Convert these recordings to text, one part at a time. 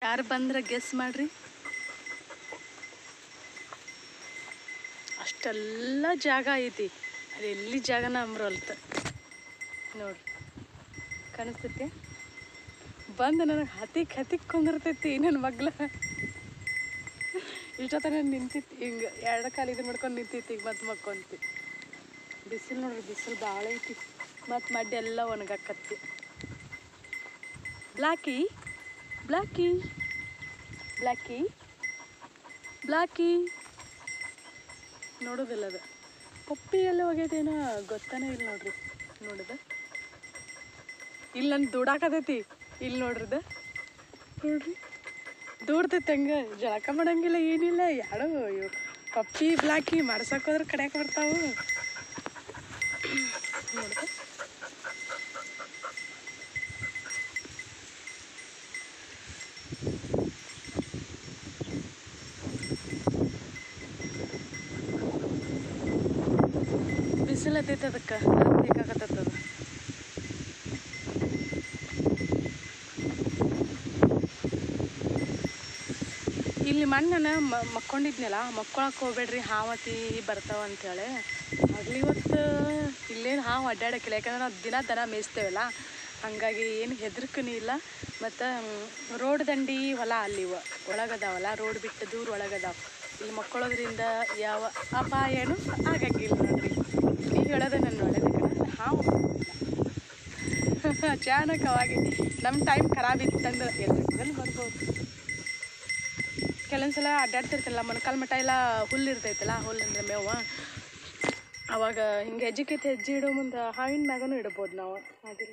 ಯಾರು ಬಂದ್ರೆ ಗೆಸ್ ಮಾಡ್ರಿ ಅಷ್ಟೆಲ್ಲ ಜಾಗ ಐತಿ ಅದು ಎಲ್ಲಿ ಜಾಗನ ಅಂಬ್ರಲ್ತ ನೋಡ್ರಿ ಕಾಣಿಸ್ತೈತಿ ಬಂದು ನನಗೆ ಹತಿಕ್ ಹತಿಕ್ ಕುಂದಿರ್ತೈತಿ ನನ್ನ ಮಗ್ಲ ಇಷ್ಟೊತ್ತನ ನಿಂತಿತ್ತು ಹಿಂಗೆ ಎರಡು ಕಾಲು ಇದು ಮಾಡ್ಕೊಂಡು ನಿಂತಿತ್ತು ಈಗ ಮತ್ತೆ ಮಕ್ಕೊಂತಿ ಬಿಸಿಲು ನೋಡ್ರಿ ಬಿಸಿಲು ಭಾಳ ಐತಿ ಮತ್ತು ಮಡ್ಡಿ ಎಲ್ಲ ಒಣಗಾಕತ್ತಿ ಬ್ಲಾಕಿ ಬ್ಲಾಕಿ ಬ್ಲಾಕಿ ಬ್ಲಾಕಿ ನೋಡೋದಿಲ್ಲ ಅದು ಪಪ್ಪಿ ಎಲ್ಲ ಹೋಗೈತೇನೋ ಗೊತ್ತಾನೇ ಇಲ್ಲ ನೋಡ್ರಿ ನೋಡಿದ ಇಲ್ಲಿ ನನ್ನ ದುಡಾಕತೈತಿ ಇಲ್ಲಿ ನೋಡ್ರಿದ ನೋಡ್ರಿ ದೂಡ್ತೈತೆ ಹಂಗೆ ಜಳಕ ಮಾಡಂಗಿಲ್ಲ ಏನಿಲ್ಲ ಯಾರೋ ಇವು ಪಪ್ಪಿ ಬ್ಲಾಕಿ ಮಾಡ್ಸಕ್ ಹೋದ್ರೆ ಕಡ್ಯಾಕ ಬರ್ತಾವು ನೋಡ್ದ ಬಿಸಿಲು ಹತ್ತೈತೆ ಅದಕ್ಕೆ ಬೇಕಾಗತ್ತದ ಇಲ್ಲಿ ಮಣ್ಣನ ಮಕ್ಕೊಂಡಿದ್ನಲ್ಲ ಮಕ್ಕೊಳಕ್ಕೆ ಹೋಗ್ಬೇಡ್ರಿ ಹಾವತಿ ಬರ್ತಾವ ಅಂತೇಳಿ ಆಗ್ಲಿ ಇವತ್ತು ಇಲ್ಲೇನು ಹಾವು ಅಡ್ಡಾಡಕ್ಕಿಲ್ಲ ಯಾಕಂದ್ರೆ ನಾವು ದಿನ ದನ ಮೇಯಿಸ್ತೇವಲ್ಲ ಹಂಗಾಗಿ ಏನು ಹೆದರ್ಕನೂ ಇಲ್ಲ ಮತ್ತು ರೋಡ್ ದಂಡಿ ಹೊಲ ಅಲ್ಲಿ ಇವ ಒಳಗದಾವಲ್ಲ ರೋಡ್ ಬಿಟ್ಟು ದೂರ ಒಳಗದಾವ ಇಲ್ಲಿ ಮಕ್ಕೊಳ್ಳೋದ್ರಿಂದ ಯಾವ ಅಪಾಯನೂ ಆಗಂಗಿಲ್ಲ ನೋಡ್ರಿ ನೀವು ಹೇಳೋದು ನನ್ನ ಒಳ್ಳೇದು ಕಣ ಹಾವು ಅಚಾನಕವಾಗಿ ನಮ್ಮ ಟೈಮ್ ಖರಾಬ್ ಇತ್ತಂದ್ರೆ ಎಲ್ಲಿ ಬರ್ಬೋದು ಕೆಲವೊಂದ್ಸಲ ಅಡ್ಡಾಡ್ತಿರ್ತಲ್ಲ ಮೊಣಕಾಲು ಮಠ ಎಲ್ಲ ಹುಲ್ಲು ಇರ್ತೈತಲ್ಲ ಹುಲ್ಲು ಅಂದರೆ ಮೇವು ಅವಾಗ ಹಿಂಗೆ ಹೆಜ್ಜೆಕಿತ್ತು ಹೆಜ್ಜೆ ಇಡೋ ಮುಂದೆ ಹಾವಿನ ಮ್ಯಾಗನೂ ಇಡ್ಬೋದು ನಾವು ಅದಿಲ್ಲ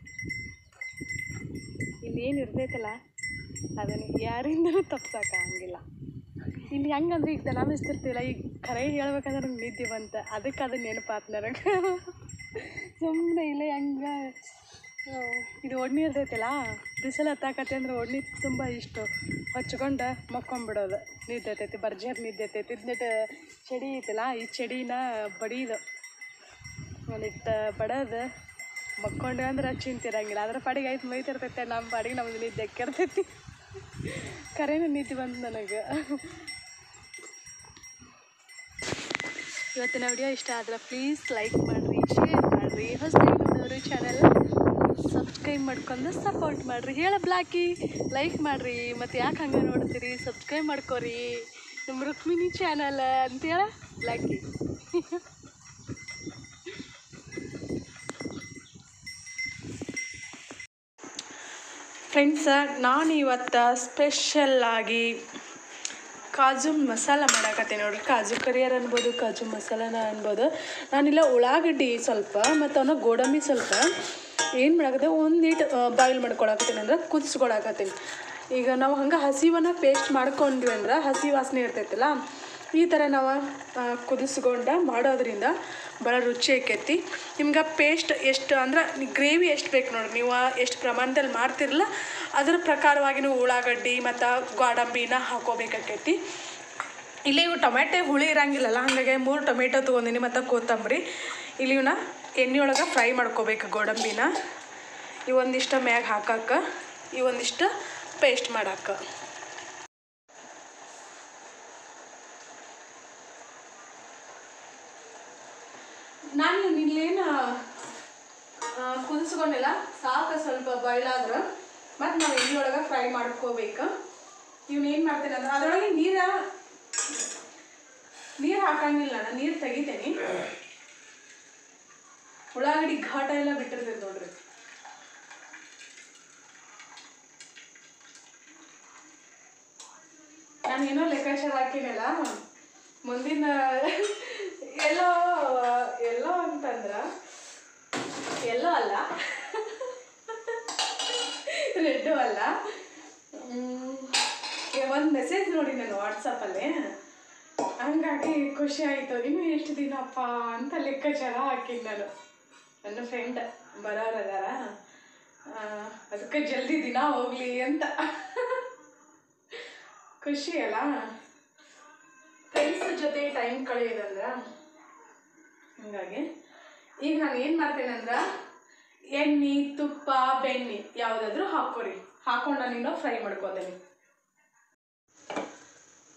ಇಲ್ಲಿ ಏನು ಇರ್ತೈತಲ್ಲ ಅದನ್ನು ಯಾರಿಂದನೂ ತಪ್ಸಕ್ಕಾಗಂಗಿಲ್ಲ ಇಲ್ಲಿ ಹೆಂಗಂದ್ರೆ ಈಗ ದನ ಮೇಯಿಸ್ತಿರ್ತಿಲ್ಲ ಈಗ ಖರೆ ಹೇಳ್ಬೇಕಂದ್ರೆ ನಂಗೆ ನಿದ್ದೆ ಬಂತ ಅದಕ್ಕೆ ಅದು ನೆನಪಾತ್ ನನಗೆ ಸುಮ್ಮನೆ ಇಲ್ಲ ಹೆಂಗೆ ಆ, ಇದು ಒಡ್ನಿ ಇರ್ತೈತಲ್ಲ ಬಿಸಿಲು ಹತ್ತಾಕತ್ತೆ ಅಂದ್ರೆ ಒಡ್ನಿ ತುಂಬ ಇಷ್ಟ ಹಚ್ಕೊಂಡು ಮಕ್ಕೊಂಬಿಡೋದು ನಿದ್ದೆ ಐತೈತಿ ಬರ್ಜರ್ ನಿದ್ದೆ ಐತೈತಿ ಇದನ್ನಿಟ್ಟು ಚಡಿ ಐತಲ್ಲ ಈ ಚಡಿನ ಬಡಿದು ಒಂದಿಟ್ಟು ಬಡದು ಮಕ್ಕೊಂಡೆ ಅಂದ್ರೆ ಚಿಂತಿರಂಗಿಲ್ಲ ಅದ್ರ ಪಾಡಿಗೆ ಆಯ್ತು ಮೈತಿರ್ತೈತೆ ನಮ್ಮ ಪಾಡಿಗೆ ನಮ್ದು ನಿದ್ದೆ ಕೆರ್ತೈತಿ ಕರೆನೂ ನಿದ್ದೆ ಬಂತು ನನಗೆ ಇವತ್ತಿನ ವಿಡಿಯೋ ಇಷ್ಟ ಆದ್ರೆ ಪ್ಲೀಸ್ ಲೈಕ್ ಮಾಡಿರಿ ಶೇರ್ ಮಾಡಿರಿ ಹೊಸದಾಗಿ ನೋಡೋರು ಚಾನಲ್ ಸಬ್ಸ್ಕ್ರೈಬ್ ಮಾಡ್ಕೊಂಡು ಸಪೋರ್ಟ್ ಮಾಡಿರಿ ಹೇಳ ಬ್ಲಾಕಿ ಲೈಕ್ ಮಾಡಿರಿ ಮತ್ತು ಯಾಕೆ ಹಂಗೆ ನೋಡ್ತೀರಿ ಸಬ್ಸ್ಕ್ರೈಬ್ ಮಾಡ್ಕೋರಿ ನಮ್ಮ ರುಕ್ಮಿಣಿ ಚಾನಲ್ ಅಂತೇಳ ಬ್ಲಾಕಿ ಫ್ರೆಂಡ್ಸ ನಾನು ಇವತ್ತು ಸ್ಪೆಷಲ್ಲಾಗಿ ಕಾಜು ಮಸಾಲ ಮಾಡಾಕತ್ತೀನಿ ನೋಡ್ರಿ ಕಾಜು ಕರಿಯರ್ ಅನ್ಬೋದು ಕಾಜು ಮಸಾಲನ ಅನ್ಬೋದು ನಾನಿಲ್ಲ ಉಳ್ಳಾಗಡ್ಡಿ ಸ್ವಲ್ಪ ಮತ್ತು ಅವನ್ನ ಗೋಡಂಬಿ ಸ್ವಲ್ಪ ಏನು ಮಾಡಾಕತ್ತೆ ಒಂದು ನೀಟ್ ಬಾಯ್ಲ್ ಮಾಡ್ಕೊಳಕತ್ತೀನಿ ಅಂದ್ರೆ ಕುದಿಸ್ಕೊಳಕತ್ತೀನಿ ಈಗ ನಾವು ಹಂಗೆ ಹಸಿವನ್ನ ಪೇಸ್ಟ್ ಮಾಡ್ಕೊಂಡ್ವಿ ಅಂದ್ರೆ ಹಸಿ ವಾಸನೆ ಇರ್ತೈತಲ್ಲ ಈ ಥರ ನಾವು ಆ, ಕುದಿಸ್ಕೊಂಡ ಮಾಡೋದ್ರಿಂದ ಭಾಳ ರುಚಿ ಆಕೈತಿ ನಿಮ್ಗೆ ಪೇಸ್ಟ್ ಎಷ್ಟು ಅಂದ್ರೆ ಗ್ರೇವಿ ಎಷ್ಟು ಬೇಕು ನೋಡ್ರಿ ನೀವು ಎಷ್ಟು ಪ್ರಮಾಣದಲ್ಲಿ ಮಾಡ್ತಿರಲ್ಲ ಅದ್ರ ಪ್ರಕಾರವಾಗಿ ನೀವು ಉಳ್ಳಾಗಡ್ಡಿ ಮತ್ತು ಗೋಡಂಬಿನ ಹಾಕೋಬೇಕಾಕೈತಿ ಇಲ್ಲಿ ಇವು ಟೊಮೆಟೊ ಹುಳಿ ಇರಂಗಿಲ್ಲಲ್ಲ ಹಾಗಾಗಿ ಮೂರು ಟೊಮೆಟೊ ತೊಗೊಂಡಿನಿ ಮತ್ತು ಕೊತ್ತಂಬರಿ ಇಲ್ಲಿ ಇವನ್ನ ಎಣ್ಣೆ ಒಳಗೆ ಫ್ರೈ ಮಾಡ್ಕೋಬೇಕು ಗೋಡಂಬಿನ ಇವೊಂದಿಷ್ಟು ಮ್ಯಾಗ ಹಾಕಕ್ಕೆ ಇವೊಂದಿಷ್ಟು ಪೇಸ್ಟ್ ಮಾಡಕ್ಕೆ ನಾನು ಇಲ್ಲೇನು ಕುದಿಸ್ಕೊಂಡಿಲ್ಲ ಸಾಕು ಸ್ವಲ್ಪ ಬಾಯ್ಲ್ ಆದ್ರೆ ಮತ್ತು ನಾವು ಎಣ್ಣೆ ಒಳಗೆ ಫ್ರೈ ಮಾಡ್ಕೋಬೇಕು ಇವ್ನ ಏನು ಮಾಡ್ತೇನೆ ಅಂದ್ರೆ ಅದರೊಳಗೆ ನೀರ ನೀರು ಹಾಕಂಗಿಲ್ಲ ನಾನು ನೀರು ತೆಗಿತೇನೆ ಉಳ್ಳಾಗಡ್ಡಿ ಘಾಟ ಎಲ್ಲ ಬಿಟ್ಟಿರ್ತೈತೆ ನೋಡ್ರಿ ನಾನು ಏನೋ ಲೆಕ್ಕಾಚಾರ ಹಾಕಿನಲ್ಲ ಮುಂದಿನ ಎಲ್ಲೋ ಎಲ್ಲೋ ಅಂತಂದ್ರ ಎಲ್ಲೋ ಅಲ್ಲ ರೆಡ್ಡು ಅಲ್ಲ ಒಂದು ಮೆಸೇಜ್ ನೋಡಿ ನಾನು ವಾಟ್ಸಪ್ಪಲ್ಲಿ ಹಂಗಾಗಿ ಖುಷಿ ಆಯಿತು ಇನ್ನೂ ಎಷ್ಟು ದಿನಪ್ಪ ಅಂತ ಲೆಕ್ಕಾಚಾರ ಹಾಕಿದ್ದು ನಾನು ನನ್ನ ಫ್ರೆಂಡ್ ಬರೋರದಾರ ಅದಕ್ಕೆ ಜಲ್ದಿ ದಿನ ಹೋಗ್ಲಿ ಅಂತ ಖುಷಿ ಅಲ್ಲ ಫ್ರೆಂಡ್ಸ್ ಜೊತೆ ಟೈಮ್ ಕಳೆಯೋದಂದ್ರ ಹಂಗಾಗಿ ಈಗ ನಾನು ಏನು ಮಾಡ್ತೇನೆ ಅಂದ್ರೆ ಎಣ್ಣೆ ತುಪ್ಪ ಬೆಣ್ಣೆ ಯಾವುದಾದ್ರೂ ಹಾಕೋರಿ ಹಾಕೊಂಡು ನಾನು ಇನ್ನೂ ಫ್ರೈ ಮಾಡ್ಕೋತೀನಿ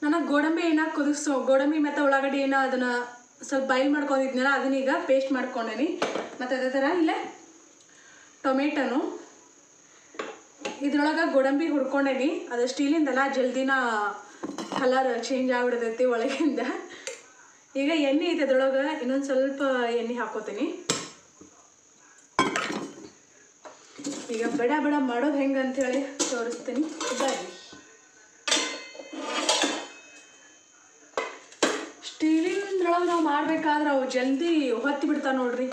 ನನಗೆ ಗೋಡಂಬಿ ಏನ ಕುದಿಸೋ ಗೋಡಂಬಿ ಮತ್ತು ಉಳ್ಳಾಗಡ್ಡಿ ಏನೋ ಅದನ್ನು ಸ್ವಲ್ಪ ಬಾಯ್ಲ್ ಮಾಡ್ಕೊಂಡಿದ್ನಲ್ಲ ಅದನ್ನೀಗ ಪೇಸ್ಟ್ ಮಾಡ್ಕೊಂಡೇನಿ ಮತ್ತು ಅದೇ ಥರ ಇಲ್ಲೇ ಟೊಮೆಟೊನು ಇದ್ರೊಳಗೆ ಗೋಡಂಬಿ ಹುರ್ಕೊಂಡೇನಿ ಅದು ಸ್ಟೀಲಿಂದಲ್ಲ ಜಲ್ದಿನ ಕಲರ್ ಚೇಂಜ್ ಆಗ್ಬಿಡ್ತೈತಿ ಒಳಗಿಂದ ಈಗ ಎಣ್ಣೆ ಐತೆ ಅದ್ರೊಳಗೆ ಇನ್ನೊಂದು ಸ್ವಲ್ಪ ಎಣ್ಣೆ ಹಾಕೋತೀನಿ ಈಗ ಬಡ ಬಡ ಮಾಡೋದು ಹೆಂಗೆ ಅಂಥೇಳಿ ತೋರಿಸ್ತೀನಿ ಬರ್ರಿ ಸ್ಟೀಲಿಂದ್ರೊಳಗೆ ನಾವು ಮಾಡ್ಬೇಕಾದ್ರೆ ಅವು ಜಲ್ದಿ ಹೊತ್ತಿ ಬಿಡ್ತಾವೆ ನೋಡ್ರಿ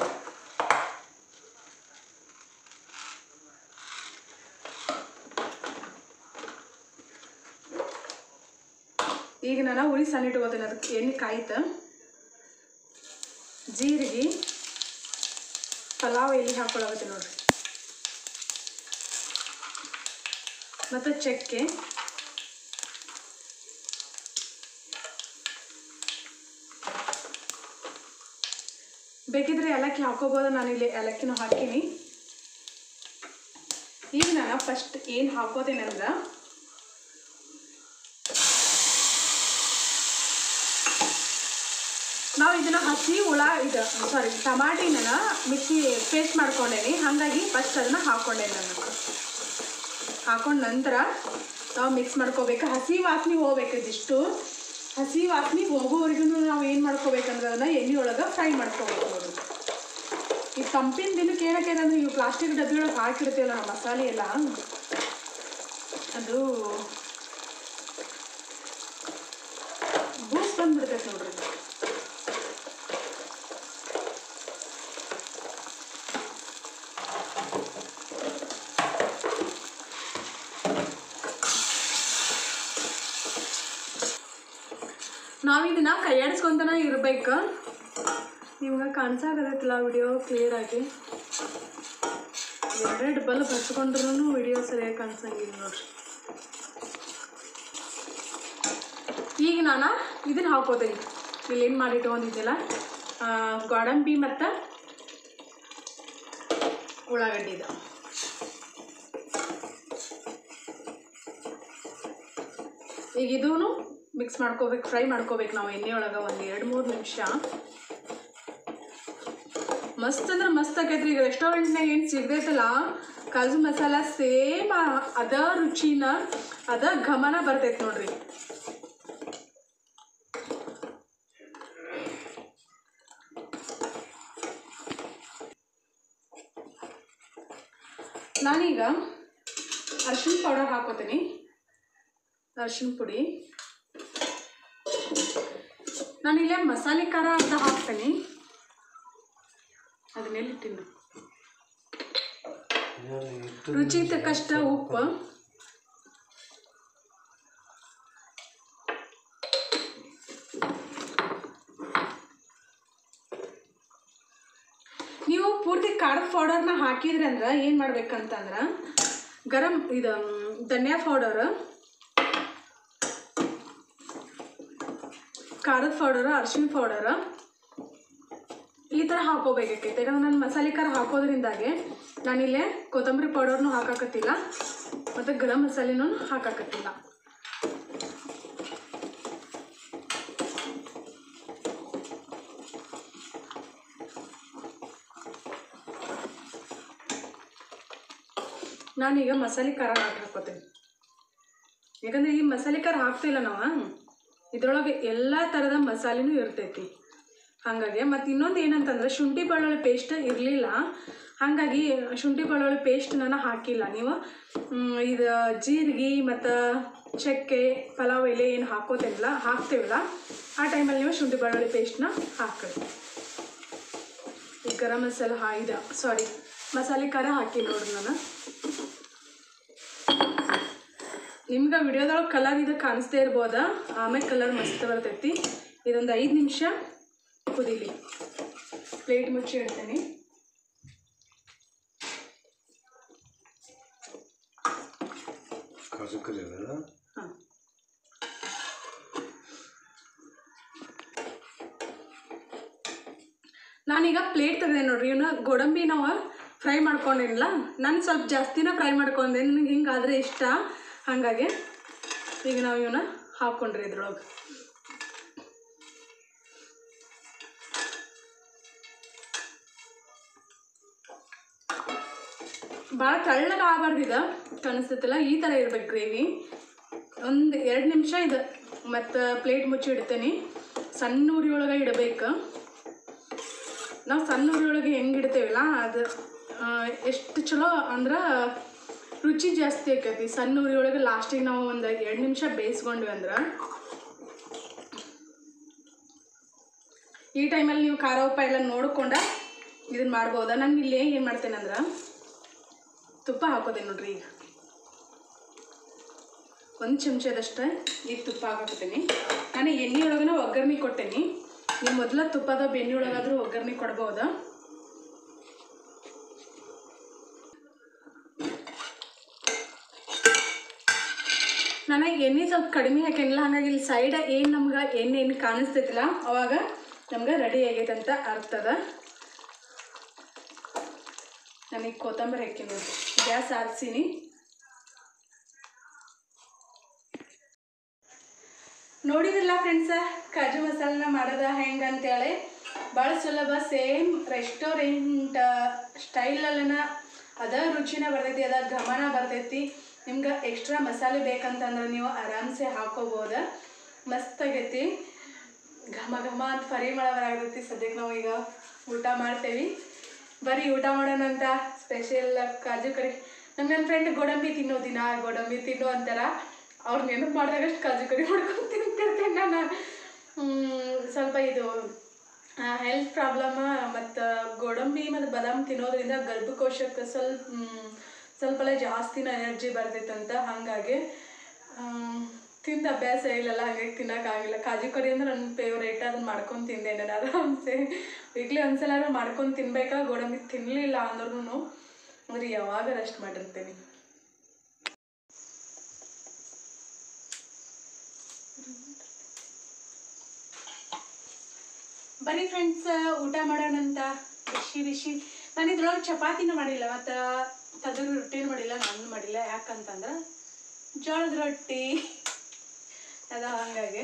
ಈಗ ನಾನು ಉಳಿ ಸಣ್ಣ ಇಟ್ಕೋತೀನಿ ಅದಕ್ಕೆ ಎಣ್ಣೆ ಕಾಯ್ತು ಜೀರಿಗೆ ಪಲಾವ್ ಎಲೆ ಹಾಕೊಳ್ಳಾಗತ್ತೆ ನೋಡ್ರಿ ಮತ್ತು ಚಕ್ಕೆ ಬೇಕಿದ್ರೆ ಏಲಕ್ಕಿ ಹಾಕೋಬೋದು ನಾನಿಲ್ಲಿ ಏಲಕ್ಕಿನೂ ಹಾಕೀನಿ ಈಗ ನಾನು ಫಸ್ಟ್ ಏನು ಹಾಕೋತೀನಿ ಅಂದ್ರೆ ನಾವು ಇದನ್ನ ಹಸಿ ಹುಳ ಇದು ಸಾರಿ ಟಮಾಟಿನ ಮಿಕ್ಸಿ ಪೇಸ್ಟ್ ಮಾಡ್ಕೊಂಡೇನಿ ಹಾಗಾಗಿ ಫಸ್ಟ್ ಅದನ್ನ ಹಾಕೊಂಡೇನಿ ನಾನು ಹಾಕೊಂಡ ನಂತರ ನಾವು ಮಿಕ್ಸ್ ಮಾಡ್ಕೋಬೇಕು ಹಸಿ ವಾಸನೆ ಹೋಗ್ಬೇಕು ಇದಿಷ್ಟು ಹಸಿ ವಾಸನೆ ಹೋಗೋವರೆಗೂ ನಾವು ಏನು ಮಾಡ್ಕೋಬೇಕಂದ್ರೆ ಅದನ್ನ ಎಣ್ಣೆ ಒಳಗೆ ಫ್ರೈ ಮಾಡ್ಕೋಬೇಕು ಅದು ಈ ತಂಪಿನ ದಿನಕ್ಕೆ ಏನಕ್ಕೆ ಅಂದ್ರೆ ಇವು ಪ್ಲಾಸ್ಟಿಕ್ ಡಬ್ಬಿ ಒಳಗೆ ಹಾಕಿರ್ತೀವಲ್ಲ ನಾವು ಮಸಾಲೆ ಎಲ್ಲ ಅದು ಬೂಸ್ ಬಂದ್ಬಿಡ್ತೈತೆ ನೋಡ್ರಿ ನಾವಿದನ್ನ ಕೈಯಾಡಿಸ್ಕೊಂತನ ಇರ್ಬೇಕು ನಿಮ್ಗೆ ಕಾಣಿಸಾಗತ್ತಲ್ಲ ವಿಡಿಯೋ ಕ್ಲಿಯರ್ ಆಗಿ ಎರಡೆರಡು ಬಲ್ಬ್ ಹಚ್ಕೊಂಡ್ರು ವಿಡಿಯೋ ಸರಿಯಾಗಿ ಕಾಣಿಸಂಗಿಲ್ಲ ನೋಡ್ರಿ ಈಗ ನಾನು ಇದನ್ನ ಹಾಕೋತೀನಿ ಇಲ್ಲಿ ಏನು ಮಾಡಿ ಇಟ್ಕೊಂಡಿದ್ದಿಲ್ಲ ಆ, ಗೋಡಂಬಿ ಮತ್ತು ಉಳ್ಳಾಗಡ್ಡಿ ಇದು ಈಗ ಇದೂ ಮಿಕ್ಸ್ ಮಾಡ್ಕೋಬೇಕು ಫ್ರೈ ಮಾಡ್ಕೋಬೇಕು ನಾವು ಎಣ್ಣೆ ಒಳಗೆ ಒಂದು ಎರಡು ಮೂರು ನಿಮಿಷ ಮಸ್ತ್ ಅಂದ್ರೆ ಮಸ್ತ್ ಆಕೈತ್ರಿ ಈಗ ರೆಸ್ಟೋರೆಂಟ್ನಾಗ ಏನು ಸಿಗ್ತೈತಲ್ಲ ಕಾಜು ಮಸಾಲ ಸೇಮ್ ಅದ ರುಚಿನ ಅದ ಘಮನ ಬರ್ತೈತೆ ನೋಡ್ರಿ ನಾನೀಗ ಅರ್ಶಿಣ ಪೌಡರ್ ಹಾಕೋತೀನಿ ಅರ್ಶಿಣ ಪುಡಿ ನಾನಿಲ್ಲೇ ಮಸಾಲೆ ಖಾರ ಅಂತ ಹಾಕ್ತೀನಿ ಅದನ್ನೆಲ್ಲಿಟ್ಟಿನ ರುಚಿಗೆ ತಕ್ಕಷ್ಟ ಉಪ್ಪು ನೀವು ಪೂರ್ತಿ ಖಾರದ ಪೌಡರ್ನ ಹಾಕಿದ್ರಿ ಅಂದ್ರೆ ಏನು ಮಾಡ್ಬೇಕಂತಂದ್ರೆ ಗರಂ ಇದು ಮ್, ಧನಿಯಾ ಪೌಡರ್ ಖಾರದ ಪೌಡರ್ ಅರ್ಶಿಣ ಪೌಡರ್ ಈ ಥರ ಹಾಕೋಬೇಕಾಕೈತೆ ಯಾಕಂದ್ರೆ ನಾನು ಮಸಾಲೆ ಖಾರ ಹಾಕೋದ್ರಿಂದಾಗೆ ನಾನಿಲ್ಲೇ ಕೊತ್ತಂಬರಿ ಪೌಡರ್ನು ಹಾಕಾಕತ್ತಿಲ್ಲ ಮತ್ತು ಗರಂ ಮಸಾಲೆನೂ ಹಾಕಾಕತ್ತಿಲ್ಲ ನಾನೀಗ ಮಸಾಲೆ ಖಾರ ಹಾಕಿ ಹಾಕೋತೀನಿ ಯಾಕಂದ್ರೆ ಈ ಮಸಾಲೆ ಖಾರ ಹಾಕ್ತಿಲ್ಲ ನಾವು ಇದ್ರೊಳಗೆ ಎಲ್ಲ ಥರದ ಮಸಾಲೆನೂ ಇರ್ತೈತಿ ಹಾಗಾಗಿ ಮತ್ತು ಇನ್ನೊಂದು ಏನಂತಂದ್ರೆ ಶುಂಠಿ ಬೆಳ್ಳುಳ್ಳಿ ಪೇಸ್ಟ್ ಇರಲಿಲ್ಲ ಹಾಗಾಗಿ ಶುಂಠಿ ಬೆಳ್ಳುಳ್ಳಿ ಪೇಸ್ಟ್ ನಾನು ಹಾಕಿಲ್ಲ ನೀವು ಮ್, ಇದು ಜೀರಿಗೆ ಮತ್ತು ಚಕ್ಕೆ ಪಲಾವ್ ಎಲೆ ಏನು ಹಾಕೋತಿಲ್ಲ ಹಾಕ್ತೀವಲ್ಲ ಆ ಟೈಮಲ್ಲಿ ನೀವು ಶುಂಠಿ ಬೆಳ್ಳುಳ್ಳಿ ಪೇಸ್ಟ್ನ ಹಾಕ್ರಿ ಈ ಗರಂ ಮಸಾಲ ಹಾ ಇದು ಸಾರಿ ಮಸಾಲೆ ಖಾರ ಹಾಕಿ ನೋಡ್ರಿ ನಾನು ನಿಮ್ಗೆ ವಿಡಿಯೋದೊಳಗೆ ಕಲರ್ ಇದು ಕಾಣಿಸ್ದೇ ಇರ್ಬೋದ ಆಮೇಲೆ ಕಲರ್ ಮಸ್ತ್ ಬರ್ತೈತಿ ಇದೊಂದು ಐದು ನಿಮಿಷ ಕುದೀಲಿ ಪ್ಲೇಟ್ ಮುಚ್ಚಿ ಇಡ್ತೀನಿ ಕಾಜು ಕರಿ ಅಲ್ಲ ಹಾಂ ನಾನೀಗ ಪ್ಲೇಟ್ ತೆಗೆದೆ ನೋಡ್ರಿ ಇವನ್ನ ಗೋಡಂಬಿ ನಾವು ಫ್ರೈ ಮಾಡ್ಕೊಂಡಿರಲ್ಲ ನಾನು ಸ್ವಲ್ಪ ಜಾಸ್ತಿನ ಫ್ರೈ ಮಾಡ್ಕೊಂಡೆ ನನಗೆ ಹಿಂಗಾದ್ರೆ ಇಷ್ಟ ಹಾಗಾಗಿ ಈಗ ನಾವು ಇವನ್ನ ಹಾಕ್ಕೊಂಡ್ರಿ ಇದ್ರೊಳಗೆ ಭಾಳ ತೆಳ್ಳಗೆ ಆಗಬಾರ್ದು ಇದು ಕಾಣಿಸ್ತೈತಲ್ಲ ಈ ಥರ ಇರ್ಬೇಕು ಗ್ರೇವಿ ಒಂದು ಎರಡು ನಿಮಿಷ ಇದು ಮತ್ತು ಪ್ಲೇಟ್ ಮುಚ್ಚಿ ಇಡ್ತೇನೆ ಸಣ್ಣ ಉರಿ ಒಳಗೆ ಇಡಬೇಕು ನಾವು ಸಣ್ಣ ಉರಿ ಒಳಗೆ ಹೆಂಗೆ ಇಡ್ತೇವಲ್ಲ ಅದು ಆ, ಎಷ್ಟು ಚಲೋ ಅಂದ್ರೆ ರುಚಿ ಜಾಸ್ತಿ ಆಕೈತಿ ಸಣ್ಣ ಉರಿ ಒಳಗೆ ಲಾಸ್ಟಿಗೆ ನಾವು ಒಂದು ಎರಡು ನಿಮಿಷ ಬೇಯಿಸ್ಕೊಂಡ್ವಿ ಅಂದ್ರೆ ಈ ಟೈಮಲ್ಲಿ ನೀವು ಖಾರ ಉಪ್ಪ ಎಲ್ಲ ನೋಡ್ಕೊಂಡ ಇದನ್ನ ಮಾಡ್ಬೋದಾ ನಾನು ಇಲ್ಲಿ ಏನು ಮಾಡ್ತೇನೆ ಅಂದ್ರೆ ತುಪ್ಪ ಹಾಕೋದೆ ನೋಡ್ರಿ ಈಗ ಒಂದು ಚಮಚದಷ್ಟು ಈಗ ತುಪ್ಪ ಹಾಕತ್ತೀನಿ ನಾನು ಎಣ್ಣೆ ಒಳಗನ ಒಗ್ಗರಣೆ ಕೊಟ್ಟೇನಿ ನೀವು ಮೊದಲ ತುಪ್ಪದ ಬೆಣ್ಣೆ ಒಳಗಾದ್ರೂ ಒಗ್ಗರಣೆ ಕೊಡ್ಬೋದಾ ನನಗೆ ಎಣ್ಣೆ ಸ್ವಲ್ಪ ಕಡಿಮೆ ಹಾಕೇನಿಲ್ಲ ಹಾಗಾಗಿ ಇಲ್ಲಿ ಸೈಡ್ ಏನು ನಮ್ಗೆ ಎಣ್ಣೆ ಏನು ಕಾಣಿಸ್ತೈತಿಲ್ಲ ಅವಾಗ ನಮ್ಗೆ ರೆಡಿ ಆಗೈತೆ ಅಂತ ಅರ್ಥದ ನನಗೆ ಕೊತ್ತಂಬರಿ ಹಾಕಿ ನೋಡಿ ಗ್ಯಾಸ್ ಆರಿಸೀನಿ ನೋಡಿದ್ರಲ್ಲ ಫ್ರೆಂಡ್ಸ ಕಾಜು ಮಸಾಲನ ಮಾಡೋದ ಹೆಂಗೆ ಅಂತೇಳಿ ಭಾಳ ಸುಲಭ ಸೇಮ್ ರೆಸ್ಟೋರೆಂಟ್ ಸ್ಟೈಲಲ್ಲನ ಅದ ರುಚಿನ ಬರ್ತೈತಿ ಅದ ಘಮನ ಬರ್ತೈತಿ ನಿಮ್ಗೆ ಎಕ್ಸ್ಟ್ರಾ ಮಸಾಲೆ ಬೇಕಂತಂದ್ರೆ ನೀವು ಆರಾಮ್ಸೆ ಹಾಕೋಬೋದು ಮಸ್ತ್ ಆಗೈತಿ ಘಮ ಘಮ ಅಂತ ಪರಿಮಳ ಬರಾಗತೈತಿ ಸದ್ಯಕ್ಕೆ ನಾವು ಈಗ ಊಟ ಮಾಡ್ತೇವೆ ಬರೀ ಊಟ ಮಾಡೋಣ ಅಂತ ಸ್ಪೆಷಲ್ ಕಾಜು ಕರಿ ನಮ್ಮ ನನ್ನ ಫ್ರೆಂಡ್ ಗೋಡಂಬಿ ತಿನ್ನೋ ದಿನ ಗೋಡಂಬಿ ತಿನ್ನೋ ಅಂತಾರ ಅವ್ರು ನೆನಪು ಮಾಡಿದಾಗಷ್ಟು ಕಾಜು ಕರಿ ಮಾಡ್ಕೊಂಡು ತಿಂತಿರ್ತೇನೆ ನಾನು ಹ್ಮ್, ಸ್ವಲ್ಪ ಇದು ಹೆಲ್ತ್ ಪ್ರಾಬ್ಲಮ್ ಮತ್ತು ಗೋಡಂಬಿ ಮತ್ತು ಬಾದಾಮ್ ತಿನ್ನೋದ್ರಿಂದ ಗರ್ಭಕೋಶಕ್ಕೆ ಸ್ವಲ್ಪ ಹ್ಮ್, ಸ್ವಲ್ಪ ಜಾಸ್ತಿನ ಎನರ್ಜಿ ಬರ್ತೈತಂತ ಹಾಗಾಗಿ ಆಮ್, ತಿಂದ ಅಭ್ಯಾಸ ಇಲ್ಲಲ್ಲ ಹಾಗಾಗಿ ತಿನ್ನೋಕ್ಕಾಗಿಲ್ಲ ಕಾಜು ಕರಿ ಅಂದ್ರೆ ನನ್ನ ಫೇವ್ರೇಟ್ ಅದನ್ನ ಮಾಡ್ಕೊಂಡು ತಿಂದೆ ನಾನು ಆರಾಮ್ಸೆ ಈಗಲೇ ಒಂದ್ಸಲ ಮಾಡ್ಕೊಂಡು ತಿನ್ಬೇಕಾ ಗೋಡಂಬಿ ತಿನ್ನಲಿಲ್ಲ ಅಂದ್ರೂ ಅಂದ್ರೆ ಯಾವಾಗ ರೆಸ್ಟ್ ಮಾಡಿರ್ತೇನೆ ಬನ್ನಿ ಫ್ರೆಂಡ್ಸ್ ಊಟ ಮಾಡೋಣ ಅಂತ ಬಿಸಿ ಬಿಸಿ ನಾನು ಇದ್ರೊಳಗೆ ಚಪಾತಿನೂ ಮಾಡಿಲ್ಲ ಮತ್ತು ತಗರು ರೊಟ್ಟಿನೂ ಮಾಡಿಲ್ಲ ನಾನು ಮಾಡಿಲ್ಲ ಯಾಕಂತಂದ್ರೆ ಜೋಳದ ರೊಟ್ಟಿ ಅದ ಹಂಗಾಗಿ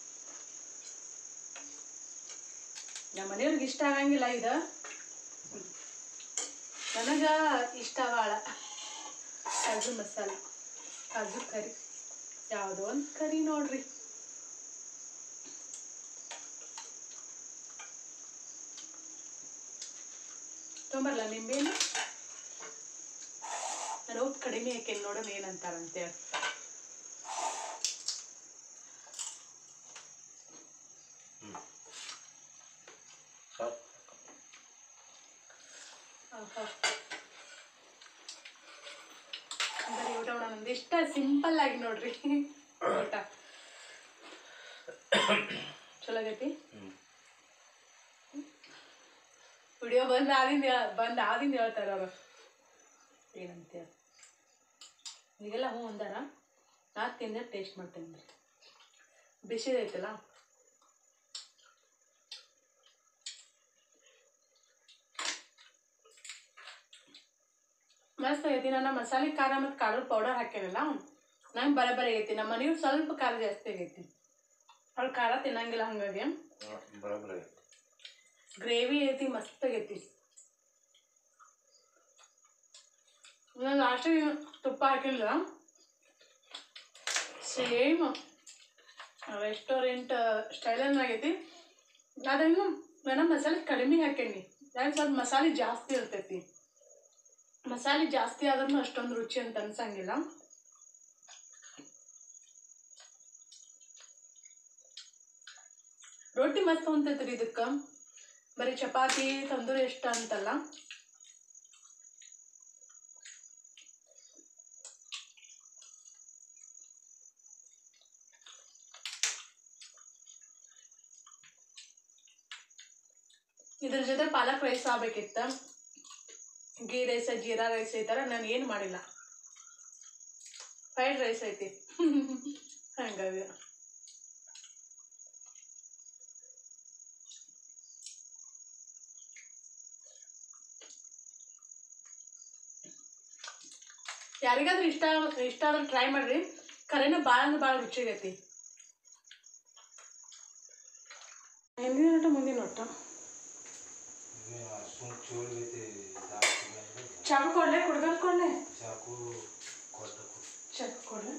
ನಮ್ಮ ಮನೆಯವ್ರಿಗೆ ಇಷ್ಟ ಆಗಂಗಿಲ್ಲ ಇದು ನನಗೆ ಇಷ್ಟ ಭಾಳ ಕಾಜು ಮಸಾಲ ಕಾಜು ಕರಿ ಯಾವುದೋ ಒಂದು ಕರಿ ನೋಡ್ರಿ ತೊಂಬರ್ಲ ನಿಂಬೆನು ನಾನು ಉಪ್ಪು ಕಡಿಮೆ ಯಾಕೆ ನೋಡೋಣ ಏನಂತಾರಂತೇಳಿ ಆಹಾ. ಬರೀ ಊಟ ಮಾಡೋಣ ನಮ್ದು ಇಷ್ಟ ಸಿಂಪಲ್ ಆಗಿ ನೋಡ್ರಿ ಊಟ ಚಲೋ ಆಗೈತಿ ವಿಡಿಯೋ ಬಂದ್ ಆದಿಂದ ಬಂದ್ ಆದಿಂದ ಹೇಳ್ತಾರ ಅವ್ರು ಏನಂತ ಈಗೆಲ್ಲ ಹ್ಞೂ ಅಂದಾರ ನಾ ತಿಂದ ಟೇಸ್ಟ್ ಮಾಡ್ತೇನೆ ಬಿಸಿದೈತಲ್ಲ ಮಸ್ತ್ ಆಗೈತಿ ನಾನು ಮಸಾಲೆ ಖಾರ ಮತ್ತು ಖಾರದ ಪೌಡರ್ ಹಾಕ್ಯಾನಲ್ಲ ನಂಗೆ ಬರಬರಿ ಆಗೈತಿ ನಮ್ಮ ಮನೆಯವ್ರು ಸ್ವಲ್ಪ ಖಾರ ಜಾಸ್ತಿ ಆಗೈತಿ ಅವ್ಳು ಖಾರ ತಿನ್ನಂಗಿಲ್ಲ ಹಂಗಾಗಿ ಬರೋಬ್ಬರಿ ಗ್ರೇವಿ ಐತಿ ಮಸ್ತ್ ಆಗೈತಿ ನಾನು ಲಾಸ್ಟಿಗೆ ತುಪ್ಪ ಹಾಕಿಲ್ಲ ಸೇಮ್ ರೆಸ್ಟೋರೆಂಟ್ ಸ್ಟೈಲನ್ನ ಆಗೈತಿ ಅದೇನು ನಾನು ಮಸಾಲೆ ಕಡಿಮೆ ಹಾಕೇನಿ ಯಾಕೆ ಸ್ವಲ್ಪ ಮಸಾಲೆ ಜಾಸ್ತಿ ಇರ್ತೈತಿ ಮಸಾಲೆ ಜಾಸ್ತಿ ಆದ್ರೂ ಅಷ್ಟೊಂದು ರುಚಿ ಅಂತ ಅನ್ಸಂಗಿಲ್ಲ ರೊಟ್ಟಿ ಮಸ್ತ್ ಹೊಂತೈತ್ರಿ ಇದಕ್ಕೆ ಬರೀ ಚಪಾತಿ ತಂದೂರಿ ಇಷ್ಟ ಅಂತಲ್ಲ ಇದ್ರ ಜೊತೆ ಪಾಲಕ್ ರೈಸ್ ಆಗ್ಬೇಕಿತ್ತ ಗೀ ರೈಸ್ ಜೀರಾ ರೈಸ್ ಈ ಥರ ನಾನು ಏನು ಮಾಡಿಲ್ಲ ಫ್ರೈಡ್ ರೈಸ್ ಐತಿ ಹಂಗಾಗಿ ಯಾರಿಗಾದ್ರೂ ಇಷ್ಟ ಇಷ್ಟ ಆದ್ರೆ ಟ್ರೈ ಮಾಡ್ರಿ ಕರೆನ ಭಾಳ ಅಂದ್ರೆ ಭಾಳ ರುಚಿ ಆಗೈತಿ ಹಿಂದಿನ ನೋಟ ಮುಂದಿನ ನೋಟ ಸುಮ್ ಚೂಳಿಗೈತಿ ದಾಸ್ತಿಗೆ ಚಾಕು ಕೊಡ್ಲೆ ಕುಡ್ಗಲ್ ಕೊಡ್ಲೆ ಚಾಕು ಕೊಟ್ಟ ಚಾಕು ಕೊಡ್ಲೆ